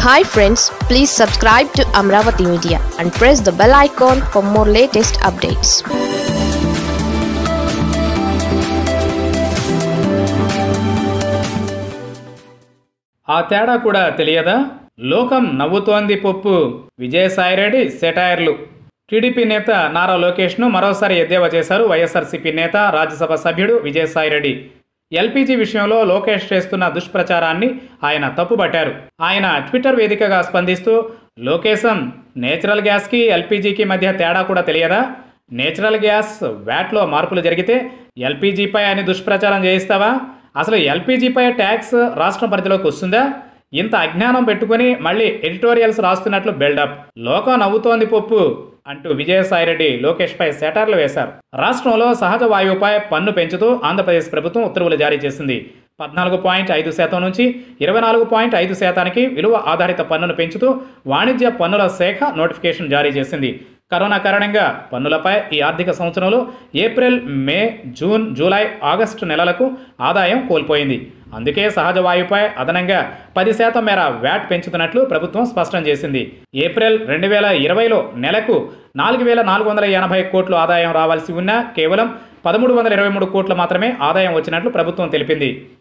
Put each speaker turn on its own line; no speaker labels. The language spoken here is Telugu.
hi friends please subscribe to Amaravati media and press the bell icon for more latest updates
ఆ తేడా కూడా తెలియదా లోకం నవ్వుతోంది పప్పు విజయసాయిరెడ్డి సెటైర్లు టీడీపీ నేత నారా లోకేష్ను మరోసారి ఎద్దేవా చేశారు వైఎస్ఆర్సీపీ నేత రాజ్యసభ సభ్యుడు విజయసాయిరెడ్డి ఎల్పీజీ విషయంలో లోకేష్ చేస్తున్న దుష్ప్రచారాన్ని ఆయన తప్పుపట్టారు ఆయన ట్విట్టర్ వేదికగా స్పందిస్తూ లోకేశం నేచురల్ గ్యాస్కి ఎల్పీజీకి మధ్య తేడా కూడా తెలియదా నేచురల్ గ్యాస్ వ్యాట్లో మార్పులు జరిగితే ఎల్పీజీపై అని దుష్ప్రచారం చేయిస్తావా అసలు ఎల్పీజీపై ట్యాక్స్ రాష్ట్రం పరిధిలోకి వస్తుందా ఇంత అజ్ఞానం పెట్టుకుని మళ్ళీ ఎడిటోరియల్స్ రాస్తున్నట్లు బిల్డప్ లోకం నవ్వుతోంది పప్పు అంటూ విజయసాయిరెడ్డి లోకేష్పై సెటార్లు వేశారు రాష్ట్రంలో సహజ వాయువుపై పన్ను పెంచుతూ ఆంధ్రప్రదేశ్ ప్రభుత్వం ఉత్తర్వులు జారీ చేసింది పద్నాలుగు పాయింట్ ఐదు శాతం నుంచి ఇరవై నాలుగు పాయింట్ ఐదు శాతానికి విలువ ఆధారిత పన్నును పెంచుతూ వాణిజ్య పన్నుల శాఖ నోటిఫికేషన్ జారీ చేసింది కరోనా కారణంగా పన్నులపై ఈ ఆర్థిక సంవత్సరంలో April May June July August నెలలకు ఆదాయం కోల్పోయింది అందుకే సహజ వాయువుపై అదనంగా పది శాతం మేర వ్యాట్ పెంచుతున్నట్లు ప్రభుత్వం స్పష్టం చేసింది ఏప్రిల్ రెండు వేల ఇరవైలో నెలకు నాలుగు వేల నాలుగు వందల ఎనభై కోట్లు ఆదాయం రావాల్సి ఉన్నా కేవలం పదమూడు వందల ఇరవై మూడు కోట్లు మాత్రమే ఆదాయం వచ్చినట్లు ప్రభుత్వం తెలిపింది